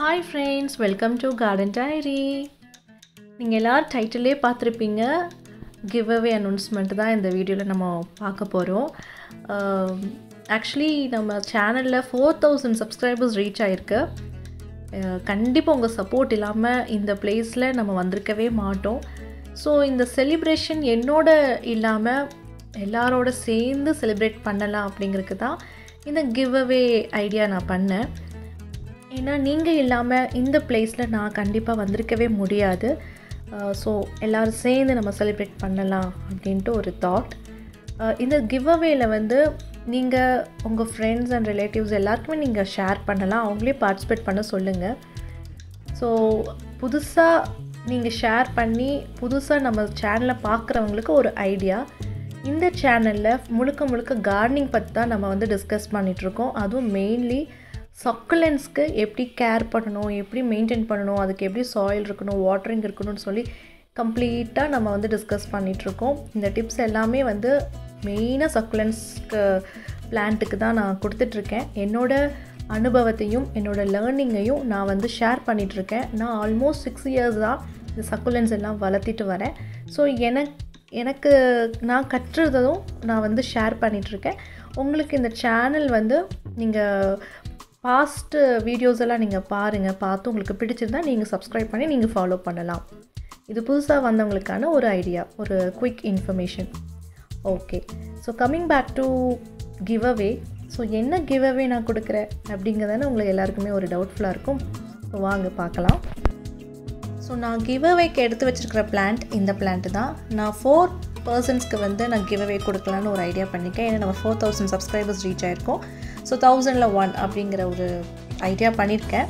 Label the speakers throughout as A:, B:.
A: hi friends welcome to garden diary நீங்கள் எல்லோரும் டைட்டிலே பார்த்துருப்பீங்க கிவ் அவே அனௌன்ஸ்மெண்ட் தான் இந்த வீடியோவில் நம்ம பார்க்க போகிறோம் ஆக்சுவலி நம்ம சேனலில் ஃபோர் தௌசண்ட் சப்ஸ்கிரைபர்ஸ் ரீச் ஆகிருக்கு கண்டிப்பாக உங்கள் சப்போர்ட் இல்லாமல் இந்த பிளேஸில் நம்ம வந்திருக்கவே மாட்டோம் ஸோ இந்த செலிப்ரேஷன் என்னோட இல்லாமல் எல்லாரோட சேர்ந்து செலிப்ரேட் பண்ணலாம் அப்படிங்கிறதுக்கு தான் இந்த கிவ் அவே ஐடியா நான் பண்ணேன் ஏன்னா நீங்கள் இல்லாமல் இந்த பிளேஸில் நான் கண்டிப்பாக வந்திருக்கவே முடியாது ஸோ எல்லோரும் சேர்ந்து நம்ம செலிப்ரேட் பண்ணலாம் அப்படின்ட்டு ஒரு தாட் இந்த கிவ் அவேல வந்து நீங்கள் உங்கள் ஃப்ரெண்ட்ஸ் அண்ட் ரிலேட்டிவ்ஸ் எல்லாருக்குமே நீங்கள் ஷேர் பண்ணலாம் அவங்களே பார்ட்டிசிபேட் பண்ண சொல்லுங்கள் ஸோ புதுசாக நீங்கள் ஷேர் பண்ணி புதுசாக நம்ம சேனலை பார்க்குறவங்களுக்கு ஒரு ஐடியா இந்த சேனலில் முழுக்க முழுக்க கார்டனிங் பற்றி தான் நம்ம வந்து டிஸ்கஸ் பண்ணிகிட்ருக்கோம் அதுவும் மெயின்லி சக்குலன்ஸ்க்கு எப்படி கேர் பண்ணணும் எப்படி மெயின்டைன் பண்ணணும் அதுக்கு எப்படி சாயில் இருக்கணும் வாட்டரிங் இருக்கணும்னு சொல்லி கம்ப்ளீட்டாக நம்ம வந்து டிஸ்கஸ் பண்ணிகிட்ருக்கோம் இந்த டிப்ஸ் எல்லாமே வந்து மெயினாக சக்குலன்ஸ்க்கு பிளான்ட்டுக்கு தான் நான் கொடுத்துட்ருக்கேன் என்னோடய அனுபவத்தையும் என்னோடய லேர்னிங்கையும் நான் வந்து ஷேர் பண்ணிகிட்ருக்கேன் நான் ஆல்மோஸ்ட் சிக்ஸ் இயர்ஸ் தான் இந்த சக்குலன்ஸ் எல்லாம் வளர்த்திட்டு வரேன் ஸோ எனக்கு எனக்கு நான் கற்றுறதும் நான் வந்து ஷேர் பண்ணிகிட்ருக்கேன் உங்களுக்கு இந்த சேனல் வந்து நீங்கள் பாஸ்ட்டு வீடியோஸ் எல்லாம் நீங்கள் பாருங்கள் பார்த்து உங்களுக்கு பிடிச்சிருந்தா நீங்கள் சப்ஸ்கிரைப் பண்ணி நீங்கள் ஃபாலோ பண்ணலாம் இது புதுசாக வந்தவங்களுக்கான ஒரு ஐடியா ஒரு quick information okay so coming back to give away so என்ன கிவ் அவே நான் கொடுக்குறேன் அப்படிங்கிறதான உங்களுக்கு எல்லாருக்குமே ஒரு டவுட்ஃபுல்லாக இருக்கும் ஸோ வாங்க பார்க்கலாம் ஸோ நான் கிவ் அவேக்கு எடுத்து வச்சுருக்கிற பிளான்ட் இந்த பிளான்ட்டு தான் நான் ஃபோர் பர்சன்ஸ்க்கு வந்து நான் கிவ் அவே கொடுக்கலான்னு ஒரு ஐடியா பண்ணியிருக்கேன் ஏன்னா நம்ம ஃபோர் தௌசண்ட் சப்ஸ்கிரைபர்ஸ் ரீச் ஆகிருக்கோம் ஸோ தௌசண்டில் ஒன் அப்படிங்கிற ஒரு ஐடியா பண்ணியிருக்கேன்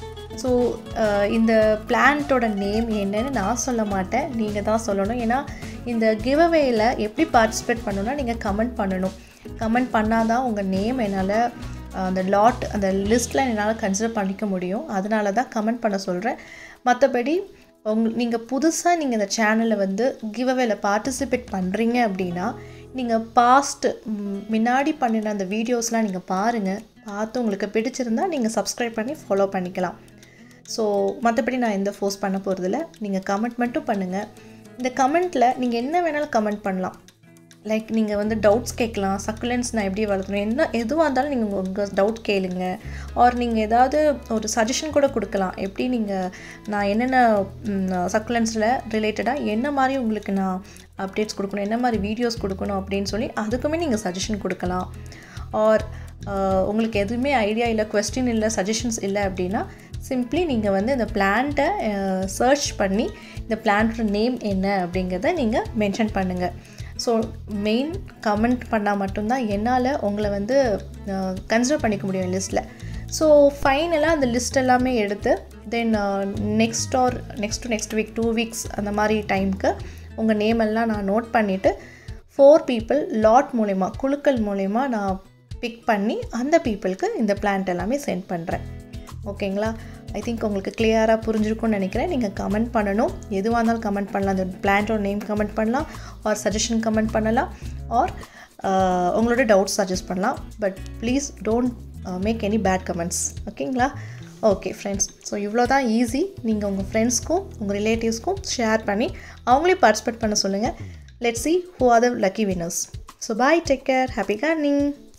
A: ஸோ இந்த பிளான்ட்டோட நேம் என்னன்னு நான் சொல்ல மாட்டேன் நீங்கள் தான் சொல்லணும் ஏன்னா இந்த கிவ் அவேயில் எப்படி பார்ட்டிசிபேட் பண்ணணும்னா நீங்கள் கமெண்ட் பண்ணணும் கமெண்ட் பண்ணால் தான் உங்கள் நேம் என்னால் அந்த லாட் அந்த லிஸ்ட்டில் என்னால் கன்சிடர் பண்ணிக்க முடியும் அதனால தான் கமெண்ட் பண்ண சொல்கிறேன் மற்றபடி உங் நீங்கள் புதுசாக நீங்கள் இந்த சேனலில் வந்து கிவ் அவேல பார்ட்டிசிபேட் பண்ணுறீங்க அப்படின்னா நீங்கள் பாஸ்ட்டு முன்னாடி பண்ணின அந்த வீடியோஸ்லாம் நீங்கள் பாருங்கள் பார்த்து உங்களுக்கு பிடிச்சிருந்தா நீங்கள் சப்ஸ்கிரைப் பண்ணி ஃபாலோ பண்ணிக்கலாம் ஸோ மற்றபடி நான் எந்த ஃபோர்ஸ் பண்ண போகிறதில்ல நீங்கள் கமெண்ட் மட்டும் பண்ணுங்கள் இந்த கமெண்ட்டில் நீங்கள் என்ன வேணாலும் கமெண்ட் பண்ணலாம் லைக் நீங்கள் வந்து டவுட்ஸ் கேட்கலாம் சக்குலன்ஸ் நான் எப்படி வளர்த்தணும் என்ன எதுவாக இருந்தாலும் நீங்கள் உங்கள் டவுட் கேளுங்க ஆர் நீங்கள் ஏதாவது ஒரு சஜஷன் கூட கொடுக்கலாம் எப்படி நீங்கள் நான் என்னென்ன சக்குலன்ஸில் ரிலேட்டடாக என்ன மாதிரி உங்களுக்கு நான் அப்டேட்ஸ் கொடுக்கணும் என்ன மாதிரி வீடியோஸ் கொடுக்கணும் அப்படின்னு சொல்லி அதுக்குமே நீங்கள் சஜஷன் கொடுக்கலாம் ஆர் உங்களுக்கு எதுவுமே ஐடியா இல்லை கொஸ்டின் இல்லை சஜஷன்ஸ் இல்லை அப்படின்னா சிம்ப்ளி நீங்கள் வந்து இந்த பிளான்ட்டை சர்ச் பண்ணி இந்த பிளான்ட்டோட நேம் என்ன அப்படிங்கிறத நீங்கள் மென்ஷன் பண்ணுங்கள் ஸோ மெயின் கமெண்ட் பண்ணால் மட்டும்தான் என்னால் உங்களை வந்து கன்சிடர் பண்ணிக்க முடியும் லிஸ்ட்டில் ஸோ ஃபைனலாக அந்த லிஸ்ட் எல்லாமே எடுத்து then next or next to next week two weeks அந்த மாதிரி டைமுக்கு உங்கள் நேம் எல்லாம் நான் நோட் பண்ணிவிட்டு ஃபோர் பீப்புள் லாட் மூலயமா குழுக்கள் மூலயமா நான் பிக் பண்ணி அந்த பீப்புளுக்கு இந்த பிளான்ட் எல்லாமே சென்ட் பண்ணுறேன் ஓகேங்களா ஐ திங்க் உங்களுக்கு கிளியராக புரிஞ்சிருக்கும்னு நினைக்கிறேன் நீங்கள் கமெண்ட் பண்ணணும் எதுவாக இருந்தாலும் கமெண்ட் பண்ணலாம் அந்த பிளான்ட்டோட நேம் கமெண்ட் பண்ணலாம் ஆர் சஜஷன் கமெண்ட் பண்ணலாம் ஆர் உங்களோட டவுட்ஸ் சஜஸ்ட் பண்ணலாம் but please don't make any bad comments ஓகேங்களா ஓகே ஃப்ரெண்ட்ஸ் ஸோ இவ்வளோ தான் ஈஸி நீங்கள் உங்கள் ஃப்ரெண்ட்ஸ்க்கும் உங்கள் ரிலேட்டிவ்ஸ்க்கும் ஷேர் பண்ணி அவங்களே பார்ட்டிசிபேட் பண்ண சொல்லுங்கள் let see who are the lucky winners so bye take care happy Corning